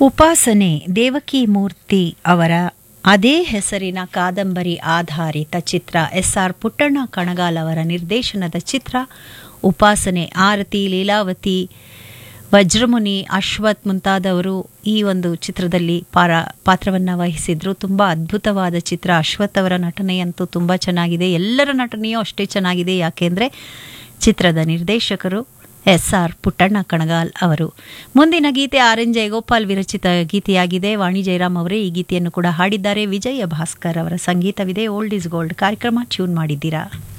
ಉಪಾಸನೆ ದೇವಕಿ ಮೂರ್ತಿ ಅವರ ಅದೇ ಹೆಸರಿನ ಕಾದಂಬರಿ ಆಧಾರಿತ ಚಿತ್ರ ಎಸ್ ಆರ್ ಪುಟ್ಟಣ್ಣ ಕಣಗಾಲ್ ಅವರ ನಿರ್ದೇಶನದ ಚಿತ್ರ ಉಪಾಸನೆ ಆರತಿ ಲೀಲಾವತಿ ವಜ್ರಮುನಿ ಅಶ್ವಥ್ ಮುಂತಾದವರು ಈ ಒಂದು ಚಿತ್ರದಲ್ಲಿ ಪಾರ ಪಾತ್ರವನ್ನು ವಹಿಸಿದ್ರು ತುಂಬ ಅದ್ಭುತವಾದ ಚಿತ್ರ ಅಶ್ವಥ್ ಅವರ ನಟನೆಯಂತೂ ತುಂಬ ಚೆನ್ನಾಗಿದೆ ಎಲ್ಲರ ನಟನೆಯೂ ಅಷ್ಟೇ ಚೆನ್ನಾಗಿದೆ ಯಾಕೆಂದರೆ ಚಿತ್ರದ ನಿರ್ದೇಶಕರು ಎಸ್ ಆರ್ ಪುಟ್ಟಣ್ಣ ಕಣಗಾಲ್ ಅವರು ಮುಂದಿನ ಗೀತೆ ಆರ್ ಎನ್ ಜಯಗೋಪಾಲ್ ವಿರಚಿತ ಗೀತೆಯಾಗಿದೆ ವಾಣಿ ಜಯರಾಮ್ ಅವರೇ ಈ ಗೀತೆಯನ್ನು ಕೂಡ ಹಾಡಿದ್ದಾರೆ ವಿಜಯ ಭಾಸ್ಕರ್ ಅವರ ಸಂಗೀತವಿದೆ ಓಲ್ಡ್ ಇಸ್ ಗೋಲ್ಡ್ ಕಾರ್ಯಕ್ರಮ ಟ್ಯೂನ್ ಮಾಡಿದ್ದೀರಾ